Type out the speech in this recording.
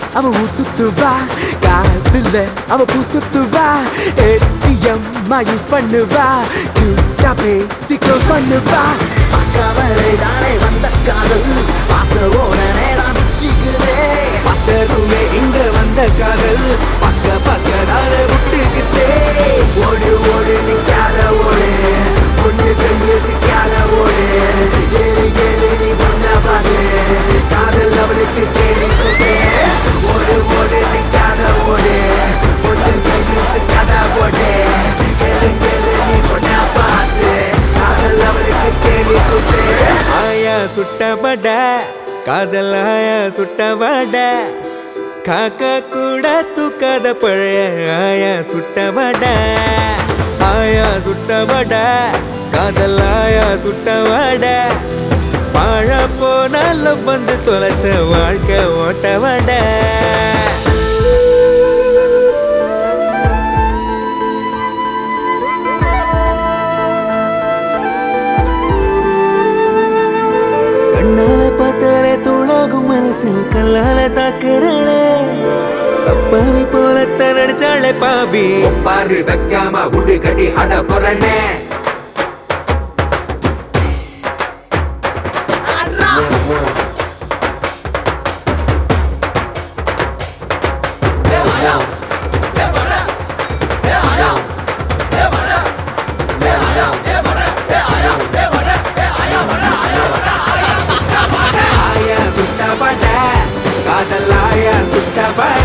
அவ ஊர் சுத்துவா காதுல அவ பூ சுத்துவா ஏடிஎம் யூஸ் பண்ணுவா கியூட்டா பேசி க்ளோஸ் பண்ணுவா பார்க்காமலே தானே வந்த காதல் பார்த்த உடனே நான் பிச்சுக்குதே பார்த்ததுமே இங்க வந்த காதல் பக்க பக்கதால விட்டுக்கிச்சே ஓடு ஓடு நிக்காத ஓடு பொண்ணு கைய சிக்காத ஓடு ஏறி ஏறி நீ பொண்ண பாடு காதல் அவளுக்கு கேள்வி ஓடு ஓடு நிக்காத ஓடு பொண்ணு கைய சிக்காத ஓடு கேளு கேளு நீ பொண்ண பாடு காதல் அவளுக்கு கேள்வி ஆயா சுட்டபட காதல் ஆயா சுட்டபட காக்கா கூட தூக்காத பழைய ஆயா சுட்டபட ஆயா சுட்டபட காதல் ஆயா சுட்டவட வாழ போனாலும் வந்து தொலைச்ச வாழ்க்கை ஓட்டவட கண்ணால பார்த்தாலே தூளாகும் மனசில் கல்லால தாக்குறாளே அப்பாவி போலத்தான் நடிச்சாளே பாவி பாரு வைக்காம உடு கட்டி அட புறனே ஆயா சுட்டபட காதல் ஆயா சுட்டபட